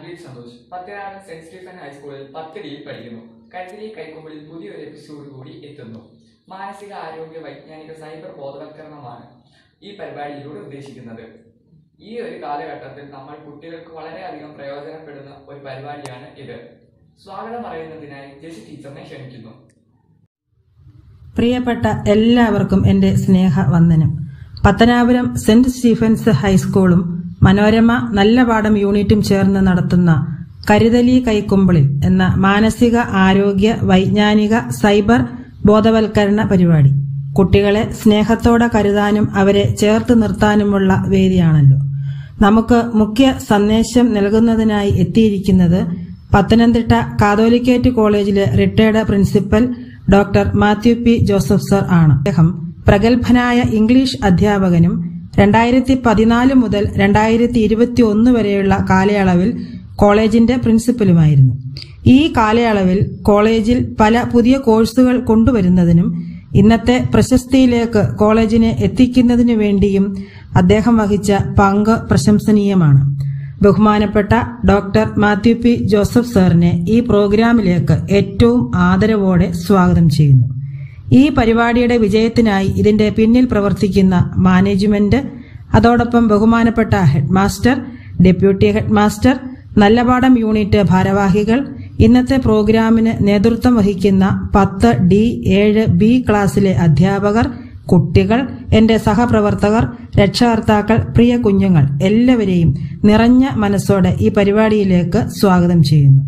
V Santhosh പത്തിനാറ് Saint Stephen ഹൈസ്കൂളിൽ പത്ത് ഡിയിൽ പഠിക്കുന്നു കരുതലി കൈക്കൊമ്പിളിൽ പുതിയൊരു എപ്പിസോഡ് കൂടി എത്തുന്നു മാനസിക ആരോഗ്യ വൈജ്ഞാനിക സൈബർ ബോധവൽക്കരണമാണ് ഈ പരിപാടിയിലൂടെ ഉദ്ദേശിക്കുന്നത് ഈ ഒരു കാലഘട്ടത്തിൽ നമ്മൾ കുട്ടികൾക്ക് വളരെയധികം പ്രയോജനപ്പെടുന്ന ഒരു പരിപാടിയാണ് ഇത് സ്വാഗതം പറയുന്നതിനായി ജെസി ടീച്ചറിനെ ക്ഷണിക്കുന്നു പ്രിയപ്പെട്ട എല്ലാവർക്കും എൻ്റെ സ്നേഹവന്ദനം പത്തനാപുരം സെന്റ് സ്റ്റീഫൻസ് ഹൈസ്കൂളും മനോരമ നല്ല പാഠം യൂണിറ്റും ചേർന്ന് നടത്തുന്ന കരുതലി കൈക്കുമ്പിളിൽ എന്ന മാനസിക ആരോഗ്യ വൈജ്ഞാനിക സൈബർ ബോധവൽക്കരണ പരിപാടി കുട്ടികളെ സ്നേഹത്തോടെ കരുതാനും അവരെ ചേർത്ത് നിർത്താനുമുള്ള വേദിയാണല്ലോ നമുക്ക് മുഖ്യ സന്ദേശം നൽകുന്നതിനായി എത്തിയിരിക്കുന്നത് പത്തനംതിട്ട കാതോലിക്കേറ്റ് കോളേജിലെ retired principal doctor Mathew P Joseph sir ആണ് അദ്ദേഹം പ്രഗത്ഭനായ ഇംഗ്ലീഷ് അധ്യാപകനും രണ്ടായിരത്തി പതിനാല് മുതൽ രണ്ടായിരത്തി ഇരുപത്തി ഒന്ന് വരെയുള്ള കാലയളവിൽ കോളേജിന്റെ പ്രിൻസിപ്പലുമായിരുന്നു ഈ കാലയളവിൽ കോളേജിൽ പല പുതിയ കോഴ്സുകൾ കൊണ്ടുവരുന്നതിനും ഇന്നത്തെ പ്രശസ്തിയിലേക്ക് കോളേജിനെ എത്തിക്കുന്നതിനു വേണ്ടിയും അദ്ദേഹം വഹിച്ച പങ്ക് പ്രശംസനീയമാണ് ബഹുമാനപ്പെട്ട ഡോക്ടർ മാത്യു പി ജോസഫ് സാറിനെ ഈ പ്രോഗ്രാമിലേക്ക് ഏറ്റവും ആദരവോടെ സ്വാഗതം ചെയ്യുന്നു ഈ പരിപാടിയുടെ വിജയത്തിനായി ഇതിന്റെ പിന്നിൽ പ്രവർത്തിക്കുന്ന മാനേജ്മെന്റ് അതോടൊപ്പം ബഹുമാനപ്പെട്ട headmaster deputy headmaster Nallapadam unit ഭാരവാഹികൾ ഇന്നത്തെ പ്രോഗ്രാമിന് നേതൃത്വം വഹിക്കുന്ന പത്ത് ഡി ഏഴ് ബി ക്ലാസ്സിലെ അധ്യാപകർ കുട്ടികൾ എന്റെ സഹപ്രവർത്തകർ രക്ഷകർത്താക്കൾ പ്രിയ കുഞ്ഞുങ്ങൾ എല്ലാവരെയും നിറഞ്ഞ മനസ്സോടെ ഈ പരിപാടിയിലേക്ക് സ്വാഗതം ചെയ്യുന്നു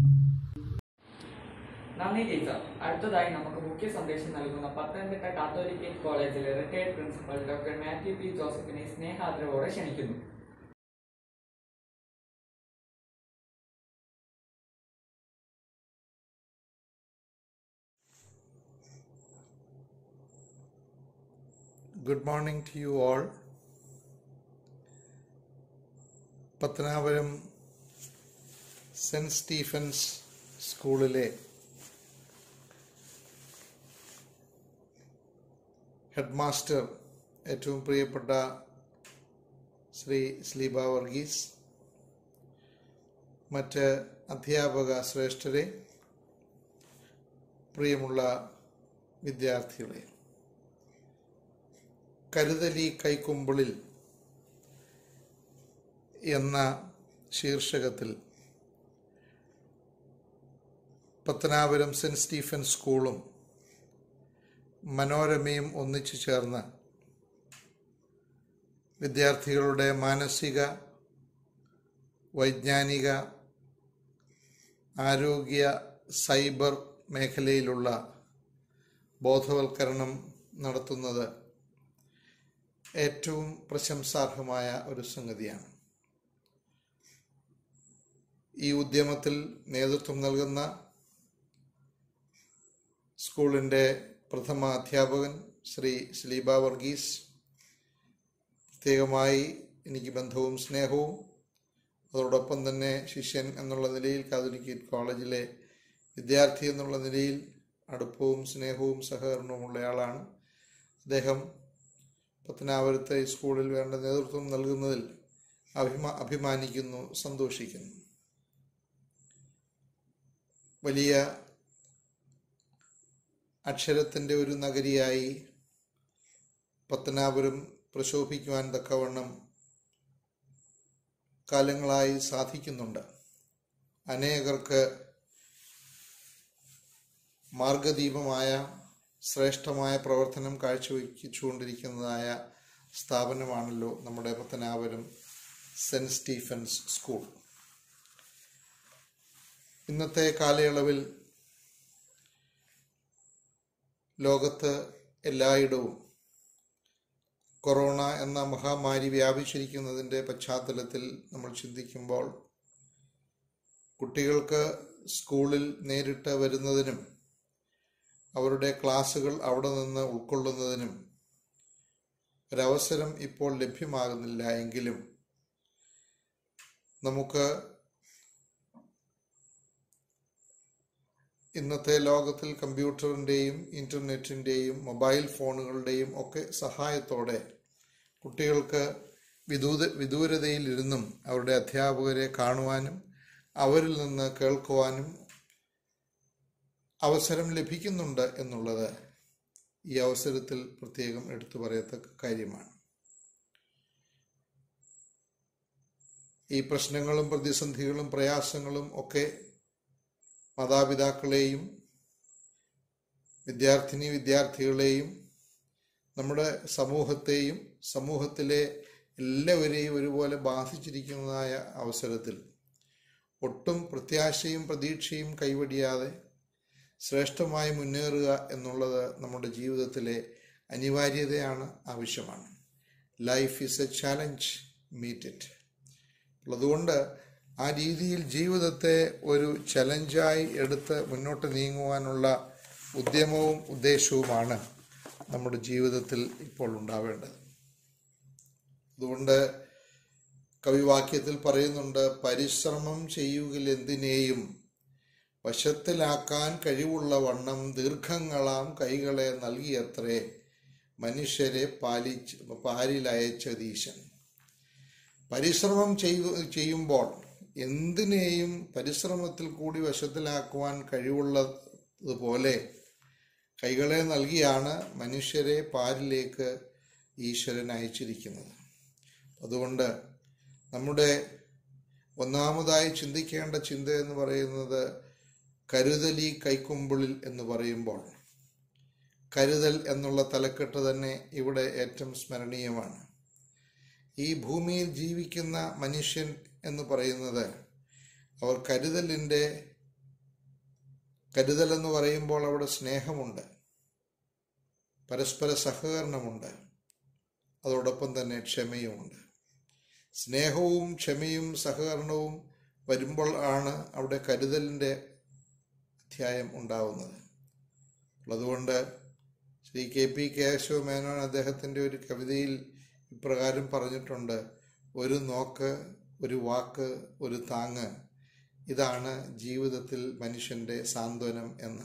നന്ദി ടീച്ചർ അടുത്തതായി നമുക്ക് മുഖ്യ സന്ദേശം നൽകുന്ന പത്തനംതിട്ട കാത്തോലിക്കേറ്റ് കോളേജിലെ retired principal doctor Mathew P ജോസഫിനെ സ്നേഹാദരവോടെ ക്ഷണിക്കുന്നു Good morning to you all. Pathanapuram Saint Stephens സ്കൂളിലെ ഹെഡ് മാസ്റ്റർ ഏറ്റവും പ്രിയപ്പെട്ട ശ്രീ സ്ലീബ വർഗീസ് മറ്റ് അധ്യാപക ശ്രേഷ്ഠരെ പ്രിയമുള്ള വിദ്യാർത്ഥികളെ കരുതലി കൈക്കുമ്പിളിൽ എന്ന ശീർഷകത്തിൽ പത്തനാപുരം സെന്റ് സ്റ്റീഫൻ സ്കൂളും മനോരമയും ഒന്നിച്ചു ചേർന്ന് വിദ്യാർത്ഥികളുടെ മാനസിക വൈജ്ഞാനിക ആരോഗ്യ സൈബർ മേഖലയിലുള്ള ബോധവൽക്കരണം നടത്തുന്നത് ഏറ്റവും പ്രശംസാർഹമായ ഒരു സംഗതിയാണ് ഈ ഉദ്യമത്തിൽ നേതൃത്വം നൽകുന്ന സ്കൂളിൻ്റെ പ്രഥമ അധ്യാപകൻ ശ്രീ സ്ലീബ വർഗീസ് പ്രത്യേകമായി എനിക്ക് ബന്ധവും സ്നേഹവും അതോടൊപ്പം തന്നെ ശിഷ്യൻ എന്നുള്ള നിലയിൽ കാതോലിക്കേറ്റ് കോളേജിലെ വിദ്യാർത്ഥി എന്നുള്ള നിലയിൽ അടുപ്പവും സ്നേഹവും സഹകരണവും ഉള്ളയാളാണ് അദ്ദേഹം പത്തനാപുരത്തെ ഈ സ്കൂളിൽ വേണ്ട നേതൃത്വം നൽകുന്നതിൽ അഭിമാ അഭിമാനിക്കുന്നു സന്തോഷിക്കുന്നു വലിയ അക്ഷരത്തിൻ്റെ ഒരു നഗരിയായി പത്തനാപുരം പ്രശോഭിക്കുവാൻ തക്കവണ്ണം കാലങ്ങളായി സാധിക്കുന്നുണ്ട് അനേകർക്ക് മാർഗദീപമായ ശ്രേഷ്ഠമായ പ്രവർത്തനം കാഴ്ചവെച്ചുകൊണ്ടിരിക്കുന്നതായ സ്ഥാപനമാണല്ലോ നമ്മുടെ പത്തനാപുരം സെൻറ്റ് സ്റ്റീഫൻസ് സ്കൂൾ ഇന്നത്തെ കാലയളവിൽ ലോകത്ത് എല്ലായിടവും കൊറോണ എന്ന മഹാമാരി വ്യാപിച്ചിരിക്കുന്നതിൻ്റെ പശ്ചാത്തലത്തിൽ നമ്മൾ ചിന്തിക്കുമ്പോൾ കുട്ടികൾക്ക് സ്കൂളിൽ നേരിട്ട് വരുന്നതിനും അവരുടെ ക്ലാസ്സുകൾ അവിടെ നിന്ന് ഉൾക്കൊള്ളുന്നതിനും ഒരവസരം ഇപ്പോൾ ലഭ്യമാകുന്നില്ല എങ്കിലും നമുക്ക് ഇന്നത്തെ ലോകത്തിൽ കമ്പ്യൂട്ടറിൻ്റെയും ഇൻ്റർനെറ്റിൻ്റെയും മൊബൈൽ ഫോണുകളുടെയും ഒക്കെ സഹായത്തോടെ കുട്ടികൾക്ക് വിദൂര വിദൂരതയിലിരുന്നും അവരുടെ അധ്യാപകരെ കാണുവാനും അവരിൽ നിന്ന് കേൾക്കുവാനും അവസരം ലഭിക്കുന്നുണ്ട് എന്നുള്ളത് ഈ അവസരത്തിൽ പ്രത്യേകം എടുത്തു പറയത്തക്ക കാര്യമാണ് ഈ പ്രശ്നങ്ങളും പ്രതിസന്ധികളും പ്രയാസങ്ങളും ഒക്കെ മാതാപിതാക്കളെയും വിദ്യാർത്ഥിനി വിദ്യാർത്ഥികളെയും നമ്മുടെ സമൂഹത്തെയും സമൂഹത്തിലെ എല്ലാവരെയും ഒരുപോലെ ബാധിച്ചിരിക്കുന്നതായ അവസരത്തിൽ ഒട്ടും പ്രത്യാശയും പ്രതീക്ഷയും കൈവടിയാതെ ശ്രേഷ്ഠമായി മുന്നേറുക എന്നുള്ളത് നമ്മുടെ ജീവിതത്തിലെ അനിവാര്യതയാണ് ആവശ്യമാണ് life is a challenge meet it അതുകൊണ്ട് ആ രീതിയിൽ ജീവിതത്തെ ഒരു ചലഞ്ചായി എടുത്ത് മുന്നോട്ട് നീങ്ങുവാനുള്ള ഉദ്യമവും ഉദ്ദേശവുമാണ് നമ്മുടെ ജീവിതത്തിൽ ഇപ്പോൾ ഉണ്ടാവേണ്ടത് അതുകൊണ്ട് കവിവാക്യത്തിൽ പറയുന്നുണ്ട് പരിശ്രമം ചെയ്യുകിൽ എന്തിനേയും വശത്തിലാക്കാൻ കഴിവുള്ള വണ്ണം ദീർഘങ്ങളാം കൈകളെ നൽകിയത്രേ മനുഷ്യരെ പാലിച്ച് പാലിലയച്ചതീശൻ പരിശ്രമം ചെയ്തു ചെയ്യുമ്പോൾ എന്തിനേയും പരിശ്രമത്തിൽ കൂടി വശത്തിലാക്കുവാൻ കഴിവുള്ളതുപോലെ കൈകളെ നൽകിയാണ് മനുഷ്യരെ പാലിലേക്ക് ഈശ്വരൻ അയച്ചിരിക്കുന്നത് അതുകൊണ്ട് നമ്മുടെ ഒന്നാമതായി ചിന്തിക്കേണ്ട ചിന്ത എന്ന് പറയുന്നത് കരുതലി കൈക്കുമ്പിളിൽ എന്ന് പറയുമ്പോൾ കരുതൽ എന്നുള്ള തലക്കെട്ട് തന്നെ ഇവിടെ ഏറ്റവും സ്മരണീയമാണ് ഈ ഭൂമിയിൽ ജീവിക്കുന്ന മനുഷ്യൻ എന്ന് പറയുന്നത് അവർ കരുതലിൻ്റെ കരുതൽ എന്ന് പറയുമ്പോൾ അവിടെ സ്നേഹമുണ്ട് പരസ്പര സഹകരണമുണ്ട് അതോടൊപ്പം തന്നെ ക്ഷമയുമുണ്ട് സ്നേഹവും ക്ഷമയും സഹകരണവും വരുമ്പോൾ ആണ് അവിടെ കരുതലിൻ്റെ അധ്യായം ഉണ്ടാവുന്നത് അതുകൊണ്ട് ശ്രീ കെ പി കേശവ മേനോൻ അദ്ദേഹത്തിൻ്റെ ഒരു കവിതയിൽ ഇപ്രകാരം പറഞ്ഞിട്ടുണ്ട് ഒരു നോക്ക് ഒരു വാക്ക് ഒരു താങ്ങ് ഇതാണ് ജീവിതത്തിൽ മനുഷ്യൻ്റെ സാന്ത്വനം എന്ന്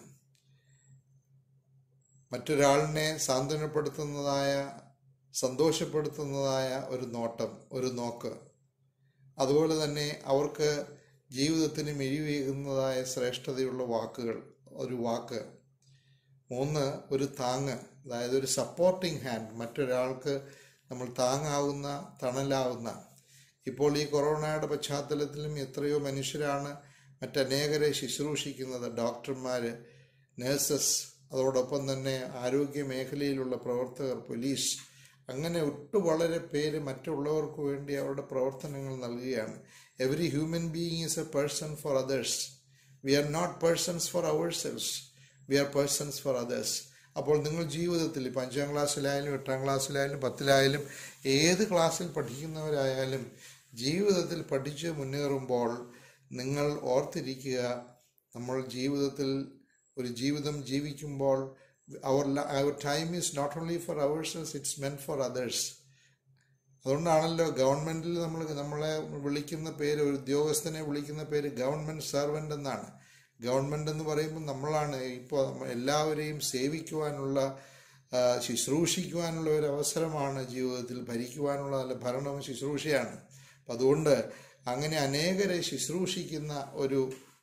മറ്റൊരാളിനെ സാന്ത്വനപ്പെടുത്തുന്നതായ സന്തോഷപ്പെടുത്തുന്നതായ ഒരു നോട്ടം ഒരു നോക്ക് അതുപോലെ തന്നെ അവർക്ക് ജീവിതത്തിന് മിഴിവേകുന്നതായ ശ്രേഷ്ഠതയുള്ള വാക്കുകൾ ഒരു വാക്ക് മൂന്ന് ഒരു താങ്ങ് അതായത് ഒരു സപ്പോർട്ടിംഗ് ഹാൻഡ് മറ്റൊരാൾക്ക് നമ്മൾ താങ്ങാവുന്ന തണലാവുന്ന ഇപ്പോൾ ഈ കൊറോണയുടെ പശ്ചാത്തലത്തിലും എത്രയോ മനുഷ്യരാണ് മറ്റനേകരെ ശുശ്രൂഷിക്കുന്നത് ഡോക്ടർമാർ നേഴ്സസ് അതോടൊപ്പം തന്നെ ആരോഗ്യ മേഖലയിലുള്ള പ്രവർത്തകർ പോലീസ് അങ്ങനെ ഒട്ടു വളരെ പേര് മറ്റുള്ളവർക്ക് വേണ്ടി അവരുടെ പ്രവർത്തനങ്ങൾ നൽകുകയാണ് every human being is a person for others we are not persons for ourselves we are persons for others അപ്പോൾ നിങ്ങൾ ജീവിതത്തിൽ ഇപ്പം അഞ്ചാം ക്ലാസ്സിലായാലും എട്ടാം ക്ലാസ്സിലായാലും പത്തിലായാലും ഏത് ക്ലാസ്സിൽ പഠിക്കുന്നവരായാലും ജീവിതത്തിൽ പഠിച്ച് മുന്നേറുമ്പോൾ നിങ്ങൾ ഓർത്തിരിക്കുക നമ്മൾ ജീവിതത്തിൽ ഒരു ജീവിതം ജീവിക്കുമ്പോൾ അവർ അവർ time is not only for ourselves it's meant for others അതുകൊണ്ടാണല്ലോ ഗവൺമെൻറ്റിൽ നമ്മൾ നമ്മളെ വിളിക്കുന്ന പേര് ഒരു ഉദ്യോഗസ്ഥനെ വിളിക്കുന്ന പേര് ഗവൺമെൻറ് സെർവൻ്റ് എന്നാണ് ഗവൺമെൻറ് എന്ന് പറയുമ്പോൾ നമ്മളാണ് ഇപ്പോൾ എല്ലാവരെയും സേവിക്കുവാനുള്ള ശുശ്രൂഷിക്കുവാനുള്ള ഒരു അവസരമാണ് ജീവിതത്തിൽ ഭരിക്കുവാനുള്ള നല്ല ഭരണവും ശുശ്രൂഷയാണ് അപ്പം അതുകൊണ്ട് അങ്ങനെ അനേകരെ ശുശ്രൂഷിക്കുന്ന ഒരു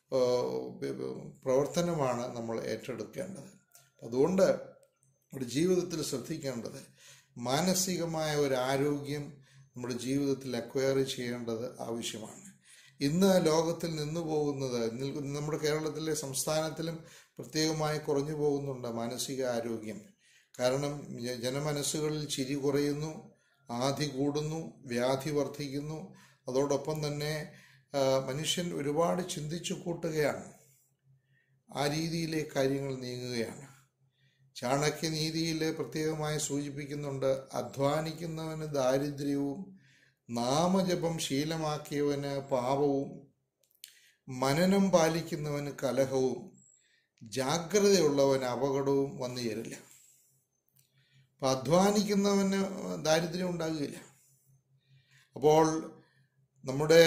പ്രവർത്തനമാണ് നമ്മൾ ഏറ്റെടുക്കേണ്ടത് അതുകൊണ്ട് നമ്മുടെ ജീവിതത്തിൽ ശ്രദ്ധിക്കേണ്ടത് മാനസികമായ ഒരു ആരോഗ്യം നമ്മുടെ ജീവിതത്തിൽ അക്വയർ ചെയ്യേണ്ടത് ആവശ്യമാണ് ഇന്ന് ലോകത്തിൽ നിന്നു പോകുന്നത് നമ്മുടെ കേരളത്തിലെ സംസ്ഥാനത്തിലും പ്രത്യേകമായി കുറഞ്ഞു പോകുന്നുണ്ട് മാനസിക ആരോഗ്യം കാരണം ജനമനസ്സുകളിൽ ചിരി കുറയുന്നു ആധി കൂടുന്നു വ്യാധി വർദ്ധിക്കുന്നു അതോടൊപ്പം തന്നെ മനുഷ്യൻ ഒരുപാട് ചിന്തിച്ചു കൂട്ടുകയാണ് ആ രീതിയിലെ കാര്യങ്ങൾ നീങ്ങുകയാണ് ചാണക്യനീതിയിൽ പ്രത്യേകമായി സൂചിപ്പിക്കുന്നുണ്ട് അധ്വാനിക്കുന്നവന് ദാരിദ്ര്യവും നാമജപം ശീലമാക്കിയവന് പാപവും മനനം പാലിക്കുന്നവന് കലഹവും ജാഗ്രതയുള്ളവന് അപകടവും വന്നു ചേരില്ല അപ്പം അധ്വാനിക്കുന്നവന് ദാരിദ്ര്യം ഉണ്ടാകുകയില്ല അപ്പോൾ നമ്മുടെ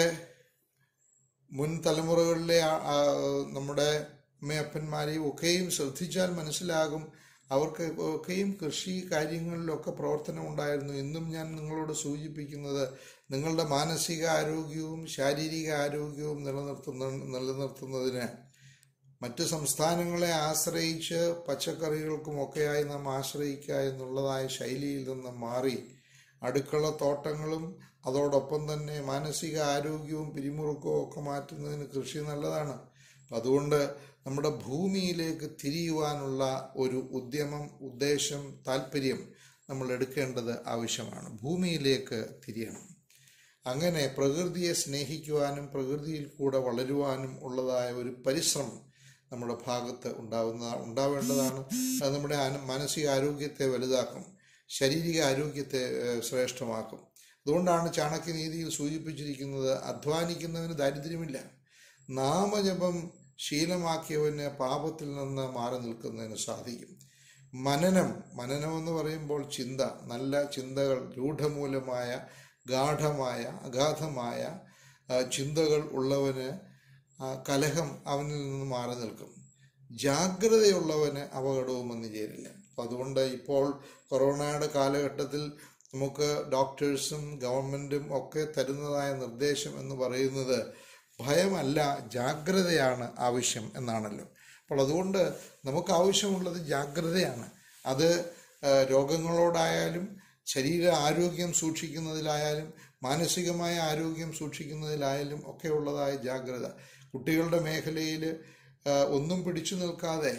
മുൻ തലമുറകളിലെ നമ്മുടെ അമ്മയപ്പന്മാരെയും ഒക്കെയും ശ്രദ്ധിച്ചാൽ മനസ്സിലാകും അവർക്ക് ഒക്കെയും കൃഷി കാര്യങ്ങളിലൊക്കെ പ്രവർത്തനം ഉണ്ടായിരുന്നു ഇന്നും ഞാൻ നിങ്ങളോട് സൂചിപ്പിക്കുന്നത് നിങ്ങളുടെ മാനസിക ആരോഗ്യവും ശാരീരിക ആരോഗ്യവും നിലനിർത്തുന്ന നിലനിർത്തുന്നതിന് മറ്റു സംസ്ഥാനങ്ങളെ ആശ്രയിച്ച് പച്ചക്കറികൾക്കുമൊക്കെയായി നാം ആശ്രയിക്കുക എന്നുള്ളതായ ശൈലിയിൽ നിന്ന് മാറി അടുക്കള തോട്ടങ്ങളും അതോടൊപ്പം തന്നെ മാനസിക ആരോഗ്യവും പിരിമുറുക്കവും ഒക്കെ മാറ്റുന്നതിന് കൃഷി നല്ലതാണ് അതുകൊണ്ട് നമ്മുടെ ഭൂമിയിലേക്ക് തിരിയുവാനുള്ള ഒരു ഉദ്യമം ഉദ്ദേശം താല്പര്യം നമ്മൾ എടുക്കേണ്ടത് ആവശ്യമാണ് ഭൂമിയിലേക്ക് തിരിയണം അങ്ങനെ പ്രകൃതിയെ സ്നേഹിക്കുവാനും പ്രകൃതിയിൽ കൂടെ വളരുവാനും ഉള്ളതായ ഒരു പരിശ്രമം നമ്മുടെ ഭാഗത്ത് ഉണ്ടാവുന്ന ഉണ്ടാവേണ്ടതാണ് അത് നമ്മുടെ ആന- മാനസിക ആരോഗ്യത്തെ വലുതാക്കും ശാരീരിക ആരോഗ്യത്തെ ഏഹ്, ശ്രേഷ്ഠമാക്കും അതുകൊണ്ടാണ് ചാണക്യനീതിയിൽ സൂചിപ്പിച്ചിരിക്കുന്നത് അധ്വാനിക്കുന്നവന് ദാരിദ്ര്യമില്ല നാമജപം ശീലമാക്കിയവന് പാപത്തിൽ നിന്ന് മാറി നിൽക്കുന്നതിന് സാധിക്കും മനനം മനനം എന്ന് പറയുമ്പോൾ ചിന്ത നല്ല ചിന്തകൾ രൂഢമൂലമായ ഗാഠമായ അഗാധമായ ആ, ചിന്തകൾ ഉള്ളവന് ആ, കലഹം അവനിൽ നിന്ന് മാറി നിൽക്കും ജാഗ്രതയുള്ളവന് അപകടവും വന്നു ചേരില്ല അപ്പം അതുകൊണ്ട് ഇപ്പോൾ കൊറോണയുടെ കാലഘട്ടത്തിൽ നമുക്ക് ഡോക്ടേഴ്സും ഗവൺമെൻറ്റും ഒക്കെ തരുന്നതായ നിർദ്ദേശം എന്ന് പറയുന്നത് ഭയമല്ല ജാഗ്രതയാണ് ആവശ്യം എന്നാണല്ലോ അപ്പോൾ അതുകൊണ്ട് നമുക്ക് ആവശ്യമുള്ളത് ജാഗ്രതയാണ് അത് ആ, രോഗങ്ങളോടായാലും ശരീര ആരോഗ്യം സൂക്ഷിക്കുന്നതിലായാലും മാനസികമായ ആരോഗ്യം സൂക്ഷിക്കുന്നതിലായാലും ഒക്കെ ഉള്ളതായ ജാഗ്രത കുട്ടികളുടെ മേഖലയിൽ ഒന്നും പിടിച്ചു നിൽക്കാതെ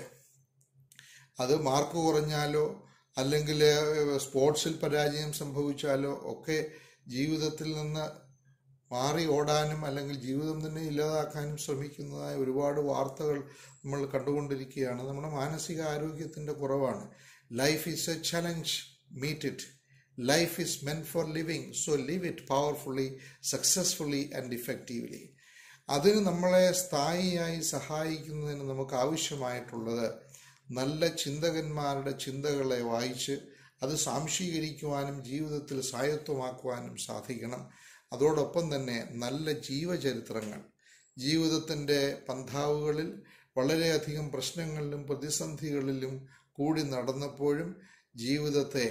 അത് മാർക്ക് കുറഞ്ഞാലോ അല്ലെങ്കിൽ സ്പോർട്സിൽ പരാജയം സംഭവിച്ചാലോ ഒക്കെ ജീവിതത്തിൽ നിന്ന് മാറി ഓടാനും അല്ലെങ്കിൽ ജീവിതം തന്നെ ഇല്ലാതാക്കാനും ശ്രമിക്കുന്നതായ ഒരുപാട് വാർത്തകൾ നമ്മൾ കണ്ടുകൊണ്ടിരിക്കുകയാണ് നമ്മുടെ മാനസിക ആരോഗ്യത്തിൻ്റെ കുറവാണ് life is a challenge meet it life is meant for living so live it powerfully successfully and effectively അതിന് നമ്മളെ സ്ഥായിയായി സഹായിക്കുന്നതിന് നമുക്ക് ആവശ്യമായിട്ടുള്ളത് നല്ല ചിന്തകന്മാരുടെ ചിന്തകളെ വായിച്ച് അത് സാംശീകരിക്കുവാനും ജീവിതത്തിൽ സ്വായത്തമാക്കുവാനും സാധിക്കണം അതോടൊപ്പം തന്നെ നല്ല ജീവചരിത്രങ്ങൾ ജീവിതത്തിൻ്റെ പന്ഥാവുകളിൽ വളരെയധികം പ്രശ്നങ്ങളിലും പ്രതിസന്ധികളിലും കൂടി നടന്നപ്പോഴും ജീവിതത്തെ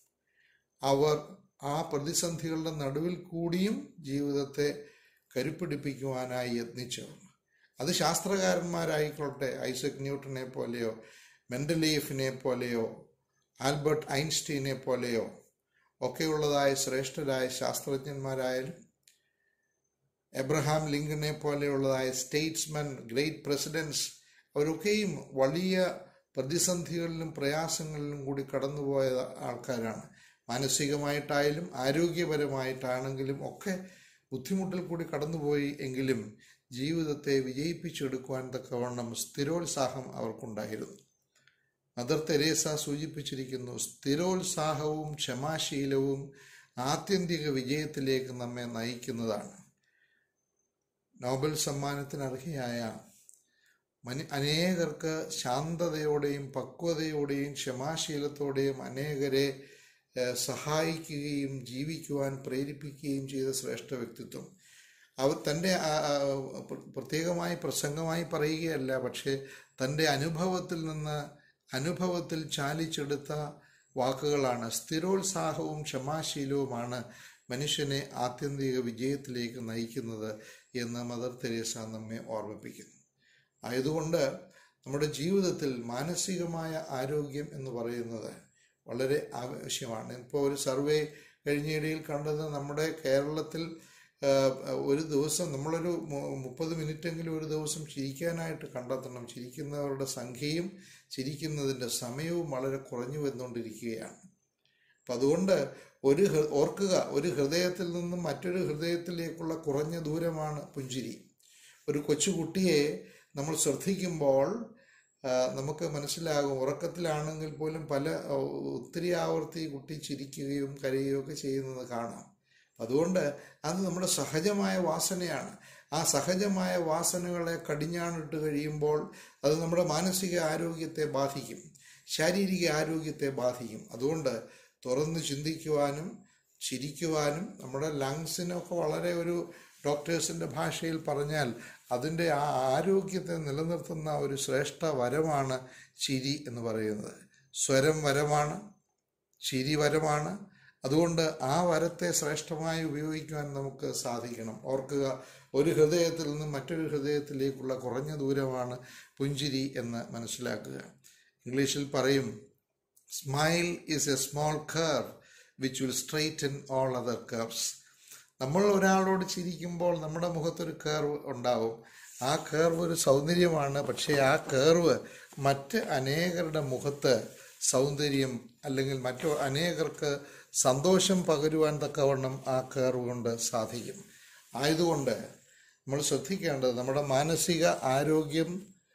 അവർ ആ പ്രതിസന്ധികളുടെ നടുവിൽ കൂടിയും ജീവിതത്തെ കരുപ്പിടിപ്പിക്കുവാനായി യത്നിച്ചവർ അത് ശാസ്ത്രകാരന്മാരായിക്കോട്ടെ ഐസക് ന്യൂട്ടനെ പോലെയോ മെൻഡലീഫിനെ പോലെയോ ആൽബർട്ട് ഐൻസ്റ്റീനെ പോലെയോ ഒക്കെയുള്ളതായ ശ്രേഷ്ഠരായ ശാസ്ത്രജ്ഞന്മാരായാലും എബ്രഹാം ലിങ്കനെ പോലെയുള്ളതായ സ്റ്റേറ്റ്സ്മെൻ ഗ്രേറ്റ് പ്രസിഡൻസ് അവരൊക്കെയും വലിയ പ്രതിസന്ധികളിലും പ്രയാസങ്ങളിലും കൂടി കടന്നുപോയ ആൾക്കാരാണ് മാനസികമായിട്ടായാലും ആരോഗ്യപരമായിട്ടാണെങ്കിലും ഒക്കെ ബുദ്ധിമുട്ടിൽ കൂടി കടന്നുപോയി എങ്കിലും ജീവിതത്തെ വിജയിപ്പിച്ചെടുക്കുവാൻ തക്കവണ്ണം സ്ഥിരോത്സാഹം അവർക്കുണ്ടായിരുന്നു മദർ തെരേസ സൂചിപ്പിച്ചിരിക്കുന്നു സ്ഥിരോത്സാഹവും ക്ഷമാശീലവും ആത്യന്തിക വിജയത്തിലേക്ക് നമ്മെ നയിക്കുന്നതാണ് നോബൽ സമ്മാനത്തിന് അർഹയായ മനി അനേകർക്ക് ശാന്തതയോടെയും പക്വതയോടെയും ക്ഷമാശീലത്തോടെയും അനേകരെ ഏഹ്, സഹായിക്കുകയും ജീവിക്കുവാൻ പ്രേരിപ്പിക്കുകയും ചെയ്ത ശ്രേഷ്ഠ വ്യക്തിത്വം അവർ തൻ്റെ ആ- ആ, പ്ര- പ്രത്യേകമായി പ്രസംഗമായി പറയുകയല്ല പക്ഷേ തൻ്റെ അനുഭവത്തിൽ നിന്ന് അനുഭവത്തിൽ ചാലിച്ചെടുത്ത വാക്കുകളാണ് സ്ഥിരോത്സാഹവും ക്ഷമാശീലവുമാണ് മനുഷ്യനെ ആത്യന്തിക വിജയത്തിലേക്ക് നയിക്കുന്നത് എന്ന് മദർ തെരേസ നമ്മെ ഓർമ്മിപ്പിക്കുന്നു ആയതുകൊണ്ട് നമ്മുടെ ജീവിതത്തിൽ മാനസികമായ ആരോഗ്യം എന്ന് പറയുന്നത് വളരെ ആവശ്യമാണ് ഇപ്പോൾ ഒരു സർവേ കഴിഞ്ഞയിടയിൽ കണ്ടത് നമ്മുടെ കേരളത്തിൽ ആ, ഒരു ദിവസം നമ്മളൊരു മു- മുപ്പത് മിനിറ്റെങ്കിലും ഒരു ദിവസം ചിരിക്കാനായിട്ട് കണ്ടെത്തണം ചിരിക്കുന്നവരുടെ സംഖ്യയും ചിരിക്കുന്നതിൻ്റെ സമയവും വളരെ കുറഞ്ഞു വന്നുകൊണ്ടിരിക്കുകയാണ് അപ്പം അതുകൊണ്ട് ഒരു ഹൃ- ഓർക്കുക ഒരു ഹൃദയത്തിൽ നിന്നും മറ്റൊരു ഹൃദയത്തിലേക്കുള്ള കുറഞ്ഞ ദൂരമാണ് പുഞ്ചിരി ഒരു കൊച്ചുകുട്ടിയെ നമ്മൾ ശ്രദ്ധിക്കുമ്പോൾ ആ, നമുക്ക് മനസ്സിലാകും ഉറക്കത്തിലാണെങ്കിൽ പോലും പല ആ, ഒത്തിരി ആവർത്തി കുട്ടി ചിരിക്കുകയും കരയുകയും ഒക്കെ ചെയ്യുന്നത് കാണാം അതുകൊണ്ട് അത് നമ്മുടെ സഹജമായ വാസനയാണ് ആ സഹജമായ വാസനകളെ കടിഞ്ഞാണിട്ട് കഴിയുമ്പോൾ അത് നമ്മുടെ മാനസിക ആരോഗ്യത്തെ ബാധിക്കും ശാരീരിക ആരോഗ്യത്തെ ബാധിക്കും അതുകൊണ്ട് തുറന്ന് ചിന്തിക്കുവാനും ചിരിക്കുവാനും നമ്മുടെ ലങ്സിനൊക്കെ വളരെ ഒരു ഡോക്ടേഴ്സിൻ്റെ ഭാഷയിൽ പറഞ്ഞാൽ അതിൻ്റെ ആ ആരോഗ്യത്തെ നിലനിർത്തുന്ന ഒരു ശ്രേഷ്ഠ വരമാണ് ചിരി എന്ന് പറയുന്നത് സ്വരം വരമാണ് ചിരി വരമാണ് അതുകൊണ്ട് ആ വരത്തെ ശ്രേഷ്ഠമായി ഉപയോഗിക്കുവാൻ നമുക്ക് സാധിക്കണം ഓർക്കുക ഒരു ഹൃദയത്തിൽ നിന്ന് മറ്റൊരു ഹൃദയത്തിലേക്കുള്ള കുറഞ്ഞ ദൂരമാണ് പുഞ്ചിരി എന്ന് മനസ്സിലാക്കുക ഇംഗ്ലീഷിൽ പറയും smile is a small curve which will straighten all other curves നമ്മൾ ഒരാളോട് ചിരിക്കുമ്പോൾ നമ്മുടെ മുഖത്തൊരു കേർവ് ഉണ്ടാവും ആ കേർവ് ഒരു സൗന്ദര്യമാണ് പക്ഷേ ആ കേർവ് മറ്റ് അനേകരുടെ മുഖത്ത് സൗന്ദര്യം അല്ലെങ്കിൽ മറ്റു അനേകർക്ക് സന്തോഷം പകരുവാൻ തക്കവണ്ണം ആ കേർവ് കൊണ്ട് സാധിക്കും ആയതുകൊണ്ട് നമ്മൾ ശ്രദ്ധിക്കേണ്ടത് നമ്മുടെ മാനസിക ആരോഗ്യം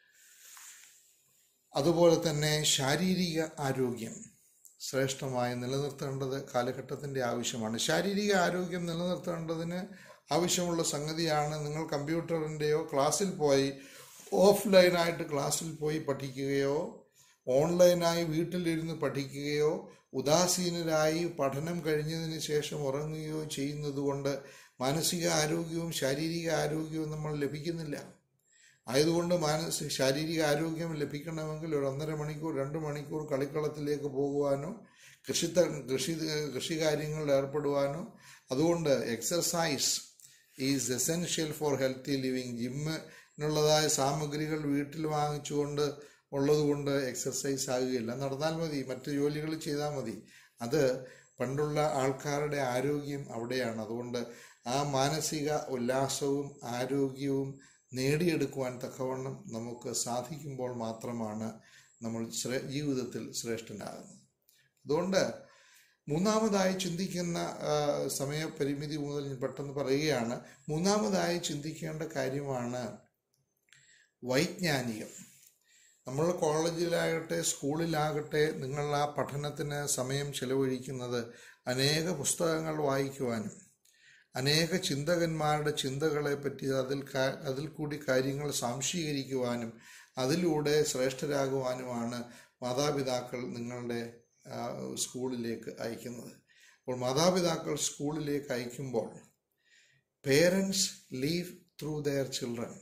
അതുപോലെ തന്നെ ശാരീരിക ആരോഗ്യം ശ്രേഷ്ഠമായി നിലനിർത്തേണ്ടത് കാലഘട്ടത്തിൻ്റെ ആവശ്യമാണ് ശാരീരിക ആരോഗ്യം നിലനിർത്തേണ്ടതിന് ആവശ്യമുള്ള സംഗതിയാണ് നിങ്ങൾ കമ്പ്യൂട്ടറിൻ്റെയോ ക്ലാസ്സിൽ പോയി ഓഫ്ലൈനായിട്ട് ക്ലാസ്സിൽ പോയി പഠിക്കുകയോ ഓൺലൈനായി വീട്ടിലിരുന്ന് പഠിക്കുകയോ ഉദാസീനരായി പഠനം കഴിഞ്ഞതിന് ശേഷം ഉറങ്ങുകയോ ചെയ്യുന്നത് കൊണ്ട് മാനസിക ആരോഗ്യവും ശാരീരിക ആരോഗ്യവും നമ്മൾ ലഭിക്കുന്നില്ല ആയതുകൊണ്ട് മാനസിക ശാരീരിക ആരോഗ്യം ലഭിക്കണമെങ്കിൽ ഒരു ഒന്നര മണിക്കൂർ രണ്ട് മണിക്കൂർ കളിക്കളത്തിലേക്ക് പോകുവാനോ കൃഷി കൃഷി കൃഷി കാര്യങ്ങളിൽ ഏർപ്പെടുവാനോ അതുകൊണ്ട് exercise is essential for healthy living ജിമ്മിനുള്ളതായ സാമഗ്രികൾ വീട്ടിൽ വാങ്ങിച്ചുകൊണ്ട് ഉള്ളതുകൊണ്ട് എക്സർസൈസ് ആകുകയില്ല നടന്നാൽ മതി മറ്റു ജോലികൾ ചെയ്താൽ മതി അത് പണ്ടുള്ള ആൾക്കാരുടെ ആരോഗ്യം അവിടെയാണ് അതുകൊണ്ട് ആ മാനസിക ഉല്ലാസവും ആരോഗ്യവും നേടിയെടുക്കുവാൻ തക്കവണ്ണം നമുക്ക് സാധിക്കുമ്പോൾ മാത്രമാണ് നമ്മൾ ശ്രേ ജീവിതത്തിൽ ശ്രേഷ്ഠനാകുന്നത് അതുകൊണ്ട് മൂന്നാമതായി ചിന്തിക്കുന്ന ആ, സമയപരിമിതി മുതൽ ഞാൻ പെട്ടെന്ന് പറയുകയാണ് മൂന്നാമതായി ചിന്തിക്കേണ്ട കാര്യമാണ് വൈജ്ഞാനികം നമ്മൾ കോളേജിലാകട്ടെ സ്കൂളിലാകട്ടെ നിങ്ങൾ ആ പഠനത്തിന് സമയം ചെലവഴിക്കുന്നത് അനേക പുസ്തകങ്ങൾ വായിക്കുവാനും അനേക ചിന്തകന്മാരുടെ ചിന്തകളെ പറ്റി അതിൽ കാ- അതിൽ കൂടി കാര്യങ്ങൾ സാംശീകരിക്കുവാനും അതിലൂടെ ശ്രേഷ്ഠരാകുവാനുമാണ് മാതാപിതാക്കൾ നിങ്ങളുടെ ആ, സ്കൂളിലേക്ക് അയക്കുന്നത് അപ്പോൾ മാതാപിതാക്കൾ സ്കൂളിലേക്ക് അയക്കുമ്പോൾ parents live through their children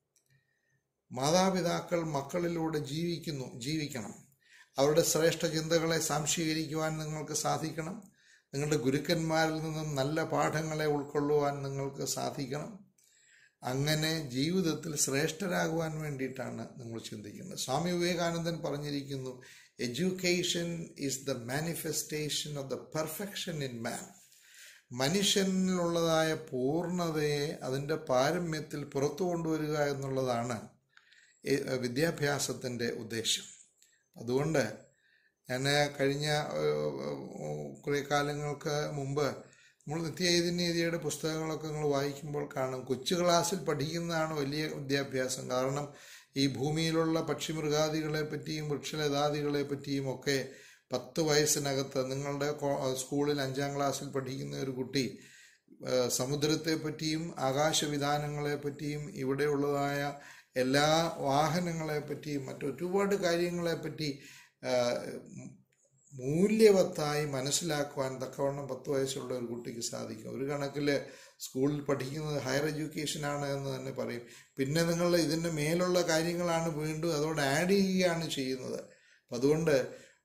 മാതാപിതാക്കൾ മക്കളിലൂടെ ജീവിക്കുന്നു ജീവിക്കണം അവരുടെ ശ്രേഷ്ഠ ചിന്തകളെ സാംശീകരിക്കുവാൻ നിങ്ങൾക്ക് സാധിക്കണം നിങ്ങളുടെ ഗുരുക്കന്മാരിൽ നിന്നും നല്ല പാഠങ്ങളെ ഉൾക്കൊള്ളുവാൻ നിങ്ങൾക്ക് സാധിക്കണം അങ്ങനെ ജീവിതത്തിൽ ശ്രേഷ്ഠരാകുവാൻ വേണ്ടിയിട്ടാണ് നിങ്ങൾ ചിന്തിക്കുന്നത് സ്വാമി വിവേകാനന്ദൻ പറഞ്ഞിരിക്കുന്നു education is the manifestation of the perfection in man മനുഷ്യനിലുള്ളതായ പൂർണ്ണതയെ അതിൻ്റെ പാരമ്യത്തിൽ പുറത്തു കൊണ്ടുവരിക എന്നുള്ളതാണ് ഈ വിദ്യാഭ്യാസത്തിൻ്റെ ഉദ്ദേശം അതുകൊണ്ട് ഞാൻ കഴിഞ്ഞ ഏഹ്, കുറേ കാലങ്ങൾക്ക് മുമ്പ് നമ്മൾ നിത്യചൈതന്യതയുടെ പുസ്തകങ്ങളൊക്കെ നിങ്ങൾ വായിക്കുമ്പോൾ കാണും കൊച്ചു ക്ലാസ്സിൽ പഠിക്കുന്നതാണ് വലിയ വിദ്യാഭ്യാസം കാരണം ഈ ഭൂമിയിലുള്ള പക്ഷിമൃഗാദികളെ പറ്റിയും വൃക്ഷലതാദികളെ പറ്റിയും ഒക്കെ പത്ത് വയസ്സിനകത്ത് നിങ്ങളുടെ കോ- സ്കൂളിൽ അഞ്ചാം ക്ലാസ്സിൽ പഠിക്കുന്ന ഒരു കുട്ടി ഏഹ്, സമുദ്രത്തെ പറ്റിയും ആകാശവിധാനങ്ങളെ പറ്റിയും ഇവിടെയുള്ളതായ എല്ലാ വാഹനങ്ങളെ പറ്റിയും മറ്റൊരുപാട് കാര്യങ്ങളെ പറ്റി ഏഹ്, മൂല്യവത്തായി മനസ്സിലാക്കുവാൻ തക്കവണ്ണം പത്ത് വയസ്സുള്ള ഒരു കുട്ടിക്ക് സാധിക്കും ഒരു കണക്കിൽ സ്കൂളിൽ പഠിക്കുന്നത് ഹയർ എഡ്യൂക്കേഷൻ ആണ് എന്ന് തന്നെ പറയും പിന്നെ നിങ്ങൾ ഇതിൻ്റെ മേലുള്ള കാര്യങ്ങളാണ് വീണ്ടും അതോട് ആഡ് ചെയ്യുകയാണ് ചെയ്യുന്നത് അപ്പം അതുകൊണ്ട്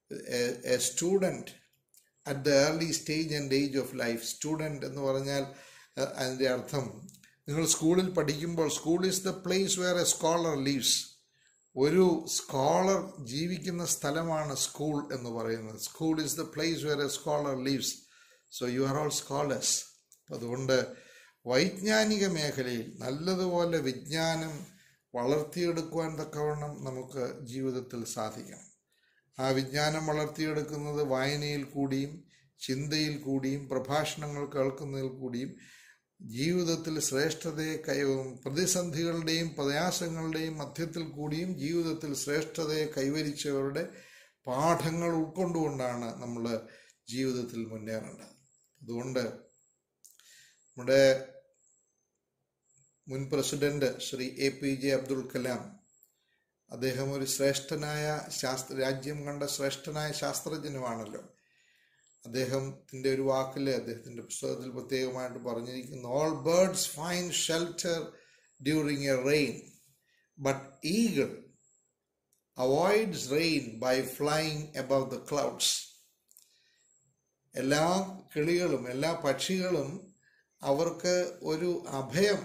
a student at the early stage and age of life student എന്ന് പറഞ്ഞാൽ അഹ് അതിൻ്റെ അർത്ഥം നിങ്ങൾ സ്കൂളിൽ പഠിക്കുമ്പോൾ school is the place where a scholar lives ഒരു സ്കോളർ ജീവിക്കുന്ന സ്ഥലമാണ് സ്കൂൾ എന്ന് പറയുന്നത് school is the place where a scholar lives so you are all scholars അതുകൊണ്ട് വൈജ്ഞാനിക മേഖലയിൽ നല്ലതുപോലെ വിജ്ഞാനം വളർത്തിയെടുക്കുവാൻ തക്കവണ്ണം നമുക്ക് ജീവിതത്തിൽ സാധിക്കണം ആ വിജ്ഞാനം വളർത്തിയെടുക്കുന്നത് വായനയിൽ കൂടിയും ചിന്തയിൽ കൂടിയും പ്രഭാഷണങ്ങൾ കേൾക്കുന്നതിൽ കൂടിയും ജീവിതത്തിൽ ശ്രേഷ്ഠതയെ കൈ പ്രതിസന്ധികളുടെയും പ്രയാസങ്ങളുടെയും മധ്യത്തിൽ കൂടിയും ജീവിതത്തിൽ ശ്രേഷ്ഠതയെ കൈവരിച്ചവരുടെ പാഠങ്ങൾ ഉൾക്കൊണ്ടുകൊണ്ടാണ് നമ്മൾ ജീവിതത്തിൽ മുന്നേറേണ്ടത് അതുകൊണ്ട് നമ്മുടെ മുൻ president Shri A P J Abdul Kalam അദ്ദേഹം ഒരു ശ്രേഷ്ഠനായ ശാസ്ത്ര രാജ്യം കണ്ട ശ്രേഷ്ഠനായ ശാസ്ത്രജ്ഞനുമാണല്ലോ അദ്ദേഹത്തിൻ്റെ ഒരു വാക്കിൽ അദ്ദേഹത്തിൻ്റെ പുസ്തകത്തിൽ പ്രത്യേകമായിട്ട് പറഞ്ഞിരിക്കുന്നു all birds find shelter during a rain but eagle avoids rain by flying above the clouds എല്ലാ കിളികളും എല്ലാ പക്ഷികളും അവർക്ക് ഒരു അഭയം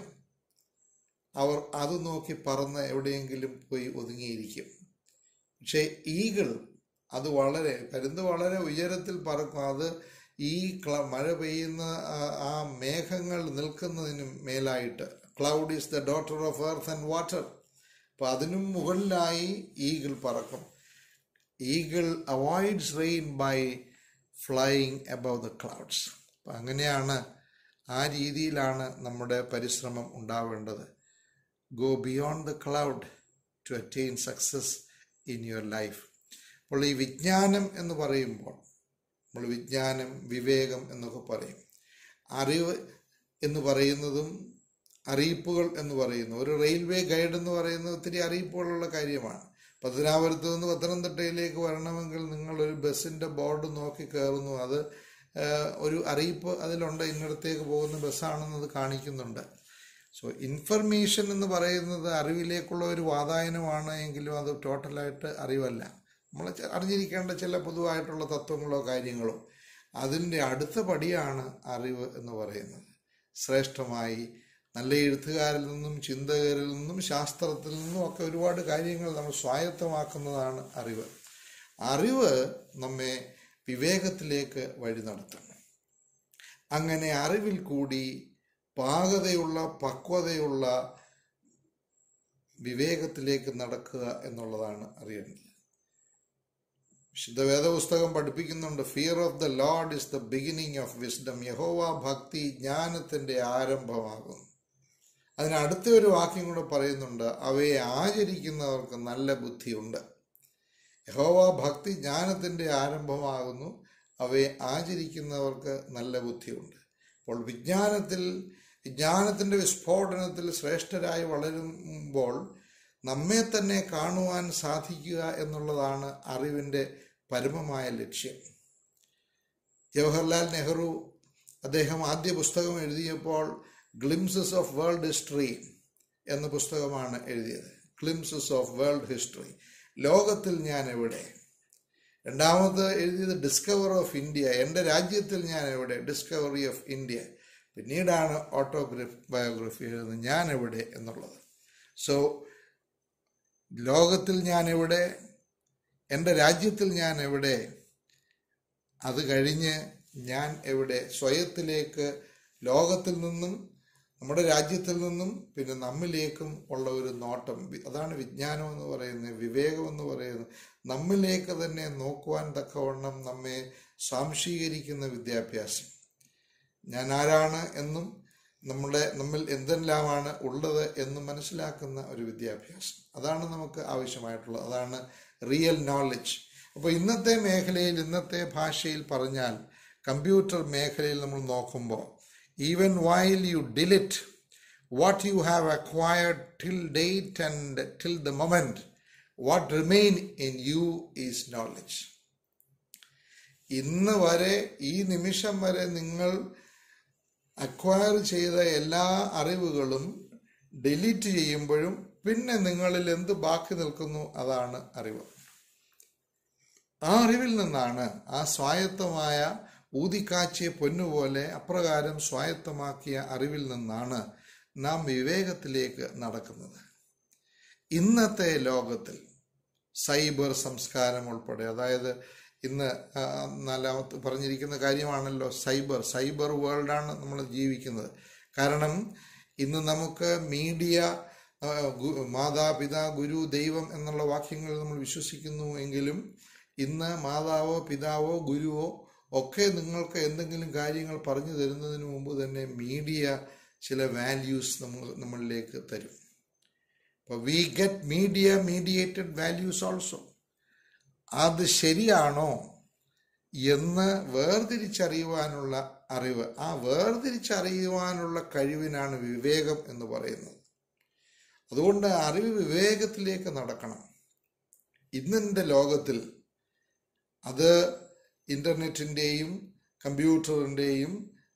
അവർ അത് നോക്കി പറന്ന് എവിടെയെങ്കിലും പോയി ഒതുങ്ങിയിരിക്കും പക്ഷേ ഈഗിൾ അത് വളരെ പരുന്ത് വളരെ ഉയരത്തിൽ പറക്കും അത് ഈ ക്ല മഴ പെയ്യുന്ന ആ- ആ മേഘങ്ങൾ നിൽക്കുന്നതിനും മേലായിട്ട് cloud is the daughter of earth and water അപ്പം അതിനും മുകളിലായി ഈഗിൾ പറക്കും eagle avoids rain by flying above the clouds അപ്പം അങ്ങനെയാണ് ആ രീതിയിലാണ് നമ്മുടെ പരിശ്രമം ഉണ്ടാവേണ്ടത് go beyond the cloud to attain success in your life അപ്പോൾ ഈ വിജ്ഞാനം എന്ന് പറയുമ്പോൾ നമ്മൾ വിജ്ഞാനം വിവേകം എന്നൊക്കെ പറയും അറിവ് എന്ന് പറയുന്നതും അറിയിപ്പുകൾ എന്ന് പറയുന്നു ഒരു റെയിൽവേ ഗൈഡ് എന്ന് പറയുന്നത് ഒത്തിരി അറിയിപ്പുകളുള്ള കാര്യമാണ് പത്തനാപുരത്ത് നിന്ന് പത്തനംതിട്ടയിലേക്ക് വരണമെങ്കിൽ നിങ്ങൾ ഒരു ബസ്സിൻ്റെ ബോർഡ് നോക്കി കയറുന്നു അത് ഏഹ്, ഒരു അറിയിപ്പ് അതിലുണ്ട് ഇന്നിടത്തേക്ക് പോകുന്ന ബസ്സാണെന്നത് കാണിക്കുന്നുണ്ട് സോ ഇൻഫർമേഷൻ എന്ന് പറയുന്നത് അറിവിലേക്കുള്ള ഒരു വാതായനമാണ് എങ്കിലും അത് ടോട്ടലായിട്ട് അറിവല്ല നമ്മൾ ചെ- അറിഞ്ഞിരിക്കേണ്ട ചില പൊതുവായിട്ടുള്ള തത്വങ്ങളോ കാര്യങ്ങളോ അതിൻ്റെ അടുത്ത പടിയാണ് അറിവ് എന്ന് പറയുന്നത് ശ്രേഷ്ഠമായി നല്ല എഴുത്തുകാരിൽ നിന്നും ചിന്തകരിൽ നിന്നും ശാസ്ത്രത്തിൽ നിന്നും ഒക്കെ ഒരുപാട് കാര്യങ്ങൾ നമ്മൾ സ്വായത്തമാക്കുന്നതാണ് അറിവ് അറിവ് നമ്മെ വിവേകത്തിലേക്ക് വഴി നടത്തണം അങ്ങനെ അറിവിൽ കൂടി പാകതയുള്ള പക്വതയുള്ള വിവേകത്തിലേക്ക് നടക്കുക എന്നുള്ളതാണ് അറിയേണ്ടത് വിശുദ്ധ വേദപുസ്തകം പഠിപ്പിക്കുന്നുണ്ട് fear of the lord is the beginning of wisdom യഹോവ ഭക്തി ജ്ഞാനത്തിന്റെ ആരംഭമാകുന്നു അതിന് അടുത്ത ഒരു വാക്യം കൂടെ പറയുന്നുണ്ട് അവയെ ആചരിക്കുന്നവർക്ക് നല്ല ബുദ്ധിയുണ്ട് യഹോവ ഭക്തി ജ്ഞാനത്തിന്റെ ആരംഭമാകുന്നു അവയെ ആചരിക്കുന്നവർക്ക് നല്ല ബുദ്ധിയുണ്ട് അപ്പോൾ വിജ്ഞാനത്തിൽ വിജ്ഞാനത്തിന്റെ വിസ്ഫോടനത്തിൽ ശ്രേഷ്ഠരായി വളരുമ്പോൾ നമ്മെ തന്നെ കാണുവാൻ സാധിക്കുക എന്നുള്ളതാണ് അറിവിൻ്റെ പരമമായ ലക്ഷ്യം ജവഹർലാൽ നെഹ്റു അദ്ദേഹം ആദ്യ പുസ്തകം എഴുതിയപ്പോൾ ഗ്ലിംസസ് ഓഫ് വേൾഡ് ഹിസ്റ്ററി എന്ന പുസ്തകമാണ് എഴുതിയത് ഗ്ലിംസസ് ഓഫ് വേൾഡ് ഹിസ്റ്ററി ലോകത്തിൽ ഞാൻ എവിടെ രണ്ടാമത് എഴുതിയത് ഡിസ്കവർ ഓഫ് ഇന്ത്യ എൻ്റെ രാജ്യത്തിൽ ഞാൻ എവിടെ ഡിസ്കവറി ഓഫ് ഇന്ത്യ പിന്നീടാണ് ഓട്ടോഗ്രഫി ബയോഗ്രഫി എഴുതുന്നത് ഞാൻ എവിടെ എന്നുള്ളത് സോ ലോകത്തിൽ ഞാൻ എവിടെ എൻ്റെ രാജ്യത്തിൽ ഞാൻ എവിടെ അത് കഴിഞ്ഞ് ഞാൻ എവിടെ സ്വയത്തിലേക്ക് ലോകത്തിൽ നിന്നും നമ്മുടെ രാജ്യത്തിൽ നിന്നും പിന്നെ നമ്മിലേക്കും ഉള്ള ഒരു നോട്ടം വി- അതാണ് വിജ്ഞാനം എന്ന് പറയുന്നത് വിവേകം എന്ന് പറയുന്നത് നമ്മിലേക്ക് തന്നെ നോക്കുവാൻ തക്കവണ്ണം നമ്മെ സ്വാംശീകരിക്കുന്ന വിദ്യാഭ്യാസം ഞാൻ ആരാണ് എന്നും നമ്മുടെ നമ്മിൽ എന്തെല്ലാമാണ് ഉള്ളത് എന്ന് മനസ്സിലാക്കുന്ന ഒരു വിദ്യാഭ്യാസം അതാണ് നമുക്ക് ആവശ്യമായിട്ടുള്ളത് അതാണ് റിയൽ നോളജ് അപ്പോൾ ഇന്നത്തെ മേഖലയിൽ ഇന്നത്തെ ഭാഷയിൽ പറഞ്ഞാൽ കമ്പ്യൂട്ടർ മേഖലയിൽ നമ്മൾ നോക്കുമ്പോൾ even while you delete what you have acquired till date and till the moment what remain in you is knowledge ഇന്ന് വരെ ഈ നിമിഷം വരെ നിങ്ങൾ അക്വയർ ചെയ്ത എല്ലാ അറിവുകളും ഡിലീറ്റ് ചെയ്യുമ്പോഴും പിന്നെ നിങ്ങളിൽ എന്ത് ബാക്കി നിൽക്കുന്നു അതാണ് അറിവ് ആ അറിവിൽ നിന്നാണ് ആ സ്വായത്തമായ ഊതിക്കാച്ചിയ പൊന്നുപോലെ അപ്രകാരം സ്വായത്തമാക്കിയ അറിവിൽ നിന്നാണ് നാം വിവേകത്തിലേക്ക് നടക്കുന്നത് ഇന്നത്തെ ലോകത്തിൽ സൈബർ സംസ്കാരം ഉൾപ്പെടെ അതായത് ഇന്ന് ആ, നാലാമത്തെ പറഞ്ഞിരിക്കുന്ന കാര്യമാണല്ലോ സൈബർ സൈബർ വേൾഡാണ് നമ്മൾ ജീവിക്കുന്നത് കാരണം ഇന്ന് നമുക്ക് മീഡിയ ആ, ഗു- മാതാപിതാ ഗുരു ദൈവം എന്നുള്ള വാക്യങ്ങളിൽ നമ്മൾ വിശ്വസിക്കുന്നു എങ്കിലും ഇന്ന് മാതാവോ പിതാവോ ഗുരുവോ ഒക്കെ നിങ്ങൾക്ക് എന്തെങ്കിലും കാര്യങ്ങൾ പറഞ്ഞു തരുന്നതിന് മുമ്പ് തന്നെ മീഡിയ ചില വാല്യൂസ് നമ്മൾ നമ്മളിലേക്ക് തരും അപ്പോൾ we get media mediated values also അത് ശരിയാണോ എന്ന് വേർതിരിച്ചറിയുവാനുള്ള അറിവ് ആ വേർതിരിച്ചറിയുവാനുള്ള കഴിവിനാണ് വിവേകം എന്ന് പറയുന്നത് അതുകൊണ്ട് അറിവ് വിവേകത്തിലേക്ക് നടക്കണം ഇന്നിൻ്റെ ലോകത്തിൽ അത് ഇൻ്റർനെറ്റിൻ്റെയും കമ്പ്യൂട്ടറിൻ്റെയും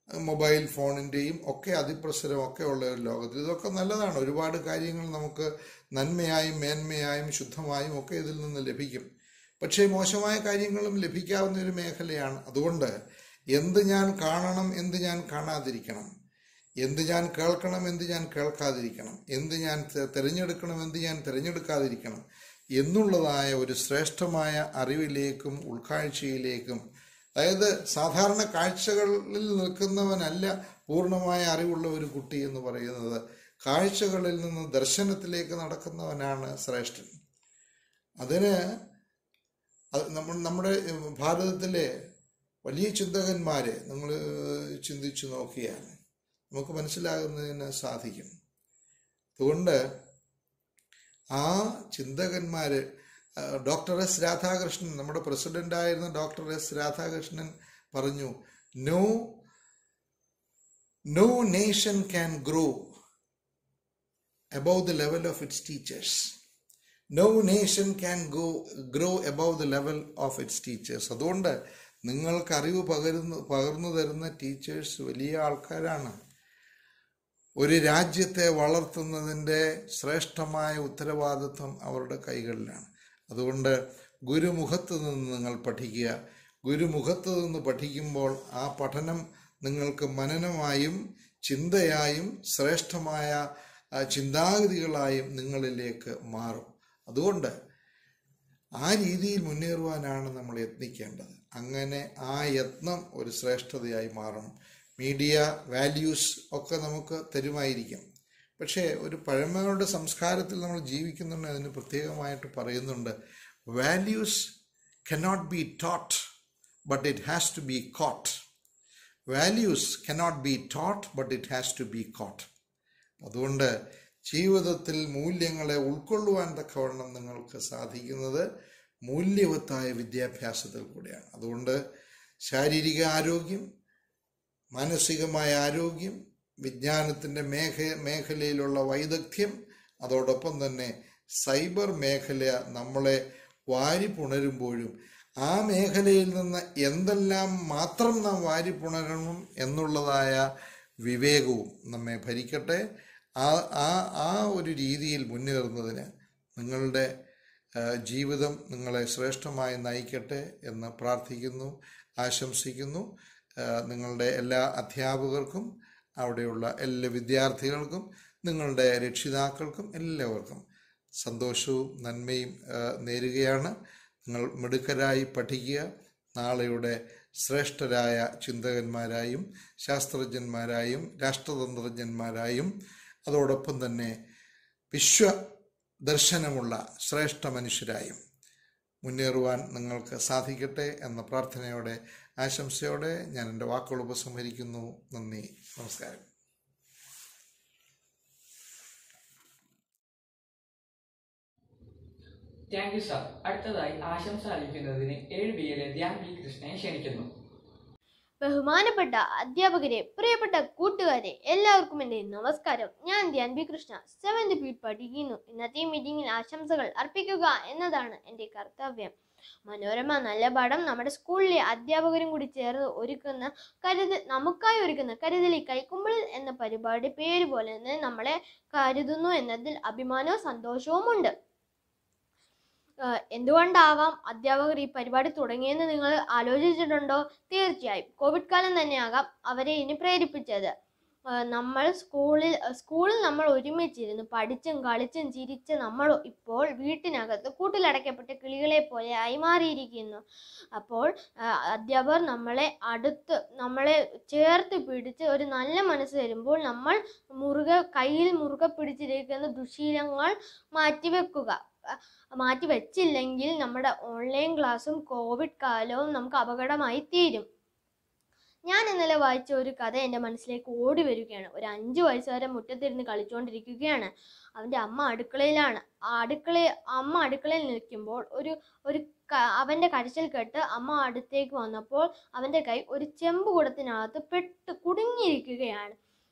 മൊബൈൽ ഫോണിൻ്റെയും ഒക്കെ അതിപ്രസരം ഒക്കെ ഉള്ള ഒരു ലോകത്തിൽ ഇതൊക്കെ നല്ലതാണ് ഒരുപാട് കാര്യങ്ങൾ നമുക്ക് നന്മയായും മേന്മയായും ശുദ്ധമായും ഒക്കെ ഇതിൽ നിന്ന് ലഭിക്കും പക്ഷേ മോശമായ കാര്യങ്ങളും ലഭിക്കാവുന്ന ഒരു മേഖലയാണ് അതുകൊണ്ട് എന്ത് ഞാൻ കാണണം എന്ത് ഞാൻ കാണാതിരിക്കണം എന്ത് ഞാൻ കേൾക്കണം എന്ത് ഞാൻ കേൾക്കാതിരിക്കണം എന്ത് ഞാൻ തെ- തിരഞ്ഞെടുക്കണം എന്ത് ഞാൻ തിരഞ്ഞെടുക്കാതിരിക്കണം എന്നുള്ളതായ ഒരു ശ്രേഷ്ഠമായ അറിവിലേക്കും ഉൾക്കാഴ്ചയിലേക്കും അതായത് സാധാരണ കാഴ്ചകളിൽ നിൽക്കുന്നവനല്ല പൂർണ്ണമായ അറിവുള്ള ഒരു കുട്ടി എന്ന് പറയുന്നത് കാഴ്ചകളിൽ നിന്ന് ദർശനത്തിലേക്ക് നടക്കുന്നവനാണ് ശ്രേഷ്ഠൻ അതിന് അത് നമ്മൾ നമ്മുടെ ഭാരതത്തിലെ വലിയ ചിന്തകന്മാരെ നിങ്ങൾ ചിന്തിച്ചു നോക്കിയാൽ നമുക്ക് മനസ്സിലാകുന്നതിന് സാധിക്കും അതുകൊണ്ട് ആ ചിന്തകന്മാര് ആ, ഡോക്ടർ എസ് രാധാകൃഷ്ണൻ നമ്മുടെ പ്രസിഡന്റായിരുന്ന ഡോക്ടർ എസ് രാധാകൃഷ്ണൻ പറഞ്ഞു no no nation can grow above the level of its teachers. No nation can go grow above the level of its teachers. അതുകൊണ്ട് നിങ്ങൾക്ക് അറിവ് പകരുന്നു പകർന്നു തരുന്ന ടീച്ചേഴ്സ് വലിയ ആൾക്കാരാണ് ഒരു രാജ്യത്തെ വളർത്തുന്നതിൻ്റെ ശ്രേഷ്ഠമായ ഉത്തരവാദിത്വം അവരുടെ കൈകളിലാണ് അതുകൊണ്ട് ഗുരുമുഖത്ത് നിന്ന് നിങ്ങൾ പഠിക്കുക ഗുരുമുഖത്ത് നിന്ന് പഠിക്കുമ്പോൾ ആ പഠനം നിങ്ങൾക്ക് മനനമായും ചിന്തയായും ശ്രേഷ്ഠമായ ആ, ചിന്താഗതികളായും നിങ്ങളിലേക്ക് മാറും അതുകൊണ്ട് ആ രീതിയിൽ മുന്നേറുവാനാണ് നമ്മൾ യത്നിക്കേണ്ടത് അങ്ങനെ ആ യത്നം ഒരു ശ്രേഷ്ഠതയായി മാറും മീഡിയ വാല്യൂസ് ഒക്കെ നമുക്ക് തരുമായിരിക്കും പക്ഷേ ഒരു പഴമകളുടെ സംസ്കാരത്തിൽ നമ്മൾ ജീവിക്കുന്നുണ്ട് അതിന് പ്രത്യേകമായിട്ട് പറയുന്നുണ്ട് values cannot be taught but it has to be caught values cannot be taught but it has to be caught അതുകൊണ്ട് ജീവിതത്തിൽ മൂല്യങ്ങളെ ഉൾക്കൊള്ളുവാൻ തക്കവണ്ണം നിങ്ങൾക്ക് സാധിക്കുന്നത് മൂല്യവത്തായ വിദ്യാഭ്യാസത്തിൽ കൂടെയാണ് അതുകൊണ്ട് ശാരീരിക ആരോഗ്യം മാനസികമായ ആരോഗ്യം വിജ്ഞാനത്തിൻ്റെ മേഖ മേഖലയിലുള്ള വൈദഗ്ധ്യം അതോടൊപ്പം തന്നെ സൈബർ മേഖല നമ്മളെ വാരി പുണരുമ്പോഴും ആ മേഖലയിൽ നിന്ന് എന്തെല്ലാം മാത്രം നാം വാരി പുണരണം എന്നുള്ളതായ വിവേകവും നമ്മെ ഭരിക്കട്ടെ ആ ആ ആ ഒരു രീതിയിൽ മുന്നേറുന്നതിന് നിങ്ങളുടെ ആ, ജീവിതം നിങ്ങളെ ശ്രേഷ്ഠമായി നയിക്കട്ടെ എന്ന് പ്രാർത്ഥിക്കുന്നു ആശംസിക്കുന്നു ആ, നിങ്ങളുടെ എല്ലാ അധ്യാപകർക്കും അവിടെയുള്ള എല്ലാ വിദ്യാർത്ഥികൾക്കും നിങ്ങളുടെ രക്ഷിതാക്കൾക്കും എല്ലാവർക്കും സന്തോഷവും നന്മയും ആ, നേരുകയാണ് നിങ്ങൾ മിടുക്കരായി പഠിക്കുക നാളെയുടെ ശ്രേഷ്ഠരായ ചിന്തകന്മാരായും ശാസ്ത്രജ്ഞന്മാരായും രാഷ്ട്രതന്ത്രജ്ഞന്മാരായും അതോടൊപ്പം തന്നെ വിശ്വ ദർശനമുള്ള ശ്രേഷ്ഠ മനുഷ്യരായും മുന്നേറുവാൻ നിങ്ങൾക്ക് സാധിക്കട്ടെ എന്ന പ്രാർത്ഥനയോടെ ആശംസയോടെ ഞാൻ എൻ്റെ വാക്കുകൾ ഉപസംഹരിക്കുന്നു നന്ദി നമസ്കാരം താങ്ക് യു സാർ അടുത്തതായി ആശംസ അറിയിക്കുന്നതിന് ഏഴ് ബിയിലെ ധ്യാൻ ബി കൃഷ്ണയെ ക്ഷണിക്കുന്നു ബഹുമാനപ്പെട്ട അധ്യാപകരെ പ്രിയപ്പെട്ട കൂട്ടുകാരെ എല്ലാവർക്കും എൻ്റെ നമസ്കാരം ഞാൻ Dhyan B Krishna seventh P പഠിക്കുന്നു ഇന്നത്തെ മീറ്റിംഗിൽ ആശംസകൾ അർപ്പിക്കുക എന്നതാണ് എൻ്റെ കർത്തവ്യം മനോരമ നല്ല പാഠം നമ്മുടെ സ്കൂളിലെ അധ്യാപകരും കൂടി ചേർന്ന് ഒരുക്കുന്ന കരുതൽ നമുക്കായി ഒരുക്കുന്ന കരുതലി കൈക്കുമ്പിളിൽ എന്ന പരിപാടി പേര് പോലെ തന്നെ നമ്മളെ കരുതുന്നു എന്നതിൽ അഭിമാനവും സന്തോഷവുമുണ്ട് ആഹ് എന്തുകൊണ്ടാവാം അധ്യാപകർ ഈ പരിപാടി തുടങ്ങിയെന്ന് നിങ്ങൾ ആലോചിച്ചിട്ടുണ്ടോ തീർച്ചയായും കോവിഡ് കാലം തന്നെയാകാം അവരെ ഇനി പ്രേരിപ്പിച്ചത് ആഹ് നമ്മൾ സ്കൂളിൽ സ്കൂളിൽ നമ്മൾ ഒരുമിച്ചിരുന്നു പഠിച്ചും കളിച്ചും ചിരിച്ച് നമ്മൾ ഇപ്പോൾ വീട്ടിനകത്ത് കൂട്ടിലടയ്ക്കപ്പെട്ട കിളികളെ പോലെ ആയി മാറിയിരിക്കുന്നു അപ്പോൾ ആഹ് അധ്യാപകർ നമ്മളെ അടുത്ത് നമ്മളെ ചേർത്ത് പിടിച്ച് ഒരു നല്ല മനസ്സ് തരുമ്പോൾ നമ്മൾ മുറുകെ കയ്യിൽ മുറുകെ പിടിച്ചിരിക്കുന്ന ദുശീലങ്ങൾ മാറ്റിവെക്കുക മാറ്റി വെച്ചില്ലെങ്കിൽ നമ്മുടെ ഓൺലൈൻ ക്ലാസ്സും കോവിഡ് കാലവും നമുക്ക് അപകടമായി തീരും ഞാൻ ഇന്നലെ വായിച്ച ഒരു കഥ എൻ്റെ മനസ്സിലേക്ക് ഓടി വരികയാണ് ഒരു അഞ്ച് വയസ്സുവരെ മുറ്റത്തിരുന്ന് കളിച്ചുകൊണ്ടിരിക്കുകയാണ് അവൻ്റെ അമ്മ അടുക്കളയിലാണ് ആ അടുക്കള അമ്മ അടുക്കളയിൽ നിൽക്കുമ്പോൾ ഒരു ഒരു ക- അവൻ്റെ കരച്ചിൽ കേട്ട് അമ്മ അടുത്തേക്ക് വന്നപ്പോൾ അവൻ്റെ കൈ ഒരു ചെമ്പ് കുടത്തിനകത്ത് പെട്ട് കുടുങ്ങിയിരിക്കുകയാണ്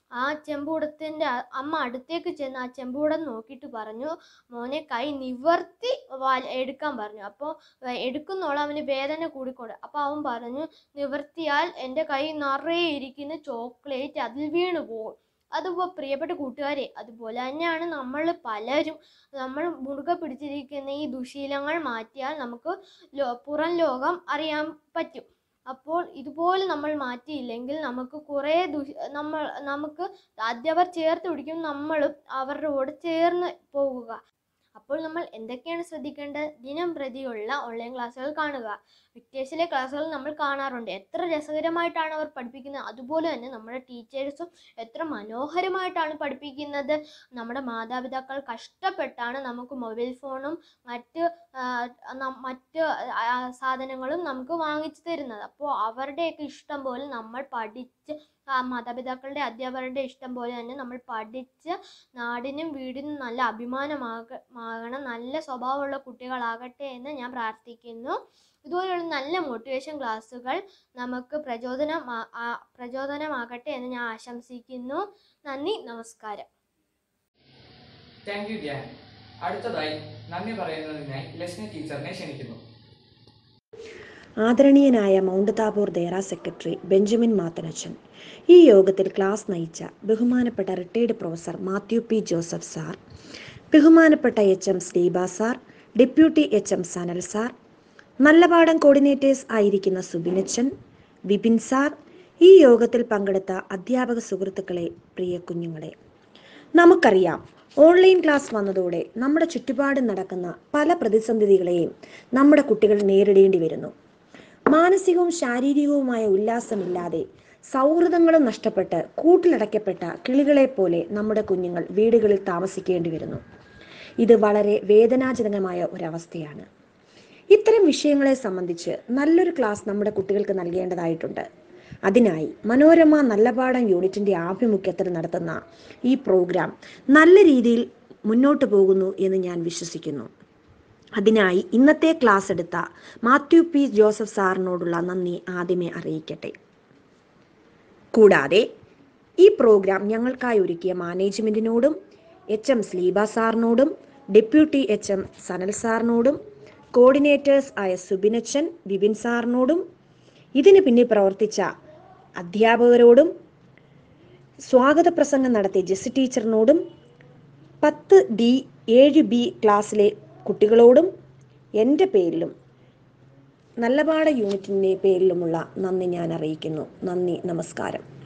ആ ചെമ്പൂടത്തിൻ്റെ അമ്മ അടുത്തേക്ക് ചെന്ന് ആ ചെമ്പൂടം നോക്കിയിട്ട് പറഞ്ഞു മോനെ കൈ നിവർത്തി വാൽ- എടുക്കാൻ പറഞ്ഞു അപ്പോൾ എടുക്കുന്നോളം അവന് വേദന കൂടിക്കൊണ്ട് അപ്പോൾ അവൻ പറഞ്ഞു നിവർത്തിയാൽ എൻ്റെ കൈ നിറയെ ഇരിക്കുന്ന ചോക്ലേറ്റ് അതിൽ വീണു പോകും അതുപോലെ പ്രിയപ്പെട്ട കൂട്ടുകാരെ അതുപോലെ തന്നെയാണ് നമ്മൾ പലരും നമ്മൾ മുറുകെ പിടിച്ചിരിക്കുന്ന ഈ ദുശീലങ്ങൾ മാറ്റിയാൽ നമുക്ക് ലോ പുറം ലോകം അറിയാൻ പറ്റും അപ്പോൾ ഇതുപോലെ നമ്മൾ മാറ്റിയില്ലെങ്കിൽ നമുക്ക് കുറേ ദുഷ നമ്മൾ നമുക്ക് അധ്യാപകർ ചേർത്ത് പിടിക്കും നമ്മളും അവരുടെ കൂടെ ചേർന്ന് പോകുക അപ്പോൾ നമ്മൾ എന്തൊക്കെയാണ് ശ്രദ്ധിക്കേണ്ടത് ദിനം പ്രതിയുള്ള ഓൺലൈൻ ക്ലാസ്സുകൾ കാണുക വിക്ടേഴ്സിലെ ക്ലാസ്സുകൾ നമ്മൾ കാണാറുണ്ട് എത്ര രസകരമായിട്ടാണ് അവർ പഠിപ്പിക്കുന്നത് അതുപോലെ തന്നെ നമ്മുടെ ടീച്ചേഴ്സും എത്ര മനോഹരമായിട്ടാണ് പഠിപ്പിക്കുന്നത് നമ്മുടെ മാതാപിതാക്കൾ കഷ്ടപ്പെട്ടാണ് നമുക്ക് മൊബൈൽ ഫോണും മറ്റ് ആ, നം- മറ്റ് ആ, സാധനങ്ങളും നമുക്ക് വാങ്ങിച്ചു തരുന്നത് അപ്പോൾ അവരുടെയൊക്കെ ഇഷ്ടം പോലെ നമ്മൾ പഠിച്ച് ആ മാതാപിതാക്കളുടെ അധ്യാപകരുടെ ഇഷ്ടം പോലെ തന്നെ നമ്മൾ പഠിച്ച് നാടിനും വീടിനും നല്ല അഭിമാനമാക മാകണം നല്ല സ്വഭാവമുള്ള കുട്ടികളാകട്ടെ എന്ന് ഞാൻ പ്രാർത്ഥിക്കുന്നു ഇതുപോലെയുള്ള നല്ല മോട്ടിവേഷൻ ക്ലാസ്സുകൾ നമുക്ക് പ്രചോദനം പ്രചോദനമാകട്ടെ എന്ന് ഞാൻ ആശംസിക്കുന്നു നന്ദി നമസ്കാരം താങ്ക് യു ധ്യാൻ അടുത്തതായി നന്ദി പറയുന്നതിനായി ലക്ഷ്മി ടീച്ചറിനെ ക്ഷണിക്കുന്നു ആദരണീയനായ Mount Tabor Dayara secretary Benjamin Mathanachan ഈ യോഗത്തിൽ ക്ലാസ് നയിച്ച ബഹുമാനപ്പെട്ട retired professor Mathew P Joseph sir ബഹുമാനപ്പെട്ട H M Sleeba sir deputy H M Sanal sir Nallapadam coordinators ആയിരിക്കുന്ന സുബിനച്ചൻ വിപിൻ സാർ ഈ യോഗത്തിൽ പങ്കെടുത്ത അധ്യാപക സുഹൃത്തുക്കളെ പ്രിയ കുഞ്ഞുങ്ങളെ നമുക്കറിയാം ഓൺലൈൻ ക്ലാസ് വന്നതോടെ നമ്മുടെ ചുറ്റുപാടും നടക്കുന്ന പല പ്രതിസന്ധികളെയും നമ്മുടെ കുട്ടികൾ നേരിടേണ്ടി വരുന്നു മാനസികവും ശാരീരികവുമായ ഉല്ലാസമില്ലാതെ സൗഹൃദങ്ങളും നഷ്ടപ്പെട്ട് കൂട്ടിലടയ്ക്കപ്പെട്ട കിളികളെ പോലെ നമ്മുടെ കുഞ്ഞുങ്ങൾ വീടുകളിൽ താമസിക്കേണ്ടി വരുന്നു ഇത് വളരെ വേദനാജനകമായ ഒരവസ്ഥയാണ് ഇത്തരം വിഷയങ്ങളെ സംബന്ധിച്ച് നല്ലൊരു ക്ലാസ് നമ്മുടെ കുട്ടികൾക്ക് നൽകേണ്ടതായിട്ടുണ്ട് അതിനായി മനോരമ നല്ലപാഠം യൂണിറ്റിന്റെ ആഭിമുഖ്യത്തിൽ നടത്തുന്ന ഈ പ്രോഗ്രാം നല്ല രീതിയിൽ മുന്നോട്ട് പോകുന്നു എന്ന് ഞാൻ വിശ്വസിക്കുന്നു അതിനായി ഇന്നത്തെ ക്ലാസ് എടുത്ത മാത്യു പി ജോസഫ് സാറിനോടുള്ള നന്ദി ആദ്യമേ അറിയിക്കട്ടെ കൂടാതെ ഈ പ്രോഗ്രാം ഞങ്ങൾക്കായി ഒരുക്കിയ മാനേജ്മെന്റിനോടും എച്ച് എം സ്ലീബ സാറിനോടും ഡെപ്യൂട്ടി എച്ച് എം സനൽ സാറിനോടും കോർഡിനേറ്റേഴ്സ് ആയ സുബിനച്ചൻ വിപിൻ സാറിനോടും ഇതിന് പിന്നിൽ പ്രവർത്തിച്ച അധ്യാപകരോടും സ്വാഗത പ്രസംഗം നടത്തിയ ജെസ്സി ടീച്ചറിനോടും പത്ത് ഡി ഏഴ് ബി ക്ലാസ്സിലെ കുട്ടികളോടും എൻ്റെ പേരിലും നല്ലപാട യൂണിറ്റിൻ്റെ പേരിലുമുള്ള നന്ദി ഞാൻ അറിയിക്കുന്നു നന്ദി നമസ്കാരം